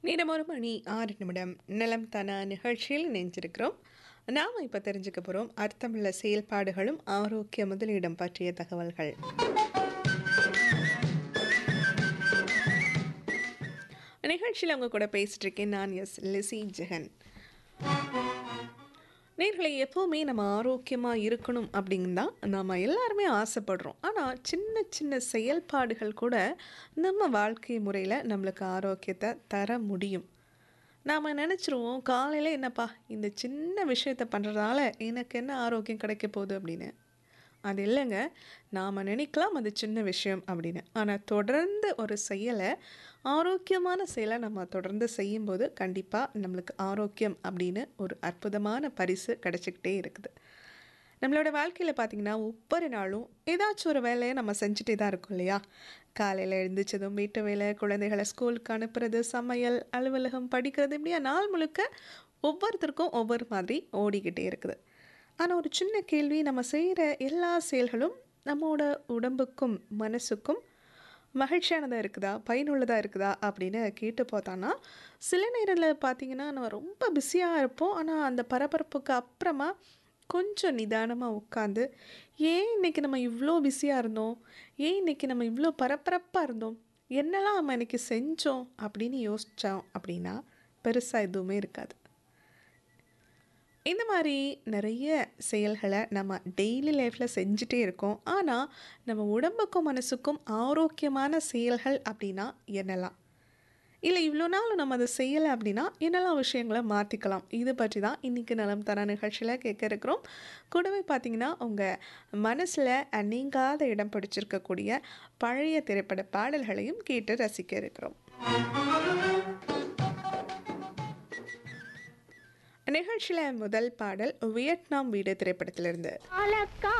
நேரம் ஒரு மணி ஆறு நிமிடம் நிலம் தன நிகழ்ச்சியில் இணைஞ்சிருக்கிறோம் நாம் இப்போ தெரிஞ்சுக்க போகிறோம் அர்த்தமுள்ள செயல்பாடுகளும் ஆரோக்கிய முதலிடம் பற்றிய தகவல்கள் நிகழ்ச்சியில் அவங்க கூட பேசிட்டு இருக்கேன் நான் எஸ் லிசி ஜெகன் நேர்களை எப்போவுமே நம்ம ஆரோக்கியமாக இருக்கணும் அப்படின்னு தான் நம்ம எல்லாருமே ஆசைப்படுறோம் ஆனால் சின்ன சின்ன செயல்பாடுகள் கூட நம்ம வாழ்க்கை முறையில் நம்மளுக்கு ஆரோக்கியத்தை தர முடியும் நாம் நினச்சிருவோம் காலையில் என்னப்பா இந்த சின்ன விஷயத்தை பண்ணுறதால எனக்கு என்ன ஆரோக்கியம் கிடைக்க போகுது அப்படின்னு அது இல்லைங்க நாம் நினைக்கலாம் அது சின்ன விஷயம் அப்படின்னு ஆனால் தொடர்ந்து ஒரு செயலை ஆரோக்கியமான செயலை நம்ம தொடர்ந்து செய்யும்போது கண்டிப்பாக நம்மளுக்கு ஆரோக்கியம் அப்படின்னு ஒரு அற்புதமான பரிசு கிடச்சிக்கிட்டே இருக்குது நம்மளோட வாழ்க்கையில் பார்த்திங்கன்னா ஒவ்வொரு நாளும் ஏதாச்சும் ஒரு வேலையை நம்ம செஞ்சுட்டே தான் இருக்கோம் இல்லையா காலையில் எழுந்திரிச்சதும் வீட்டு வேலை குழந்தைகளை ஸ்கூலுக்கு அனுப்புறது சமையல் அலுவலகம் படிக்கிறது இப்படியா நாள் முழுக்க ஒவ்வொருத்தருக்கும் ஒவ்வொரு மாதிரி ஓடிக்கிட்டே இருக்குது ஆனால் ஒரு சின்ன கேள்வி நம்ம செய்கிற எல்லா செயல்களும் நம்மளோட உடம்புக்கும் மனசுக்கும் மகிழ்ச்சியானதாக இருக்குதா பயனுள்ளதாக இருக்குதா அப்படின்னு கேட்டு பார்த்தோன்னா சில நேரத்தில் பார்த்திங்கன்னா நம்ம ரொம்ப பிஸியாக இருப்போம் ஆனால் அந்த பரபரப்புக்கு அப்புறமா கொஞ்சம் நிதானமாக உட்காந்து ஏன் இன்றைக்கி நம்ம இவ்வளோ பிஸியாக இருந்தோம் ஏன் இன்றைக்கி நம்ம இவ்வளோ பரபரப்பாக இருந்தோம் என்னெல்லாம் நம்ம இன்றைக்கி செஞ்சோம் அப்படின்னு யோசித்தோம் அப்படின்னா பெருசாக எதுவுமே இருக்காது இந்த மாதிரி நிறைய செயல்களை நம்ம டெய்லி லைஃப்பில் செஞ்சுட்டே இருக்கோம் ஆனால் நம்ம உடம்புக்கும் மனசுக்கும் ஆரோக்கியமான செயல்கள் அப்படின்னா என்னெல்லாம் இல்லை இவ்வளோ நாள் நம்ம அதை செய்யலை அப்படின்னா என்னெல்லாம் விஷயங்களை மாற்றிக்கலாம் இது பற்றி தான் இன்றைக்கி நலம் தர நிகழ்ச்சியில் கேட்க இருக்கிறோம் கூடவே பார்த்திங்கன்னா உங்கள் மனசில் நீங்காத இடம் பிடிச்சிருக்கக்கூடிய பழைய திரைப்பட பாடல்களையும் கேட்டு ரசிக்க இருக்கிறோம் நிகழ்ச்சியில் முதல் பாடல் வியட்நாம் வீடு திரைப்படத்திலிருந்து அலக்கா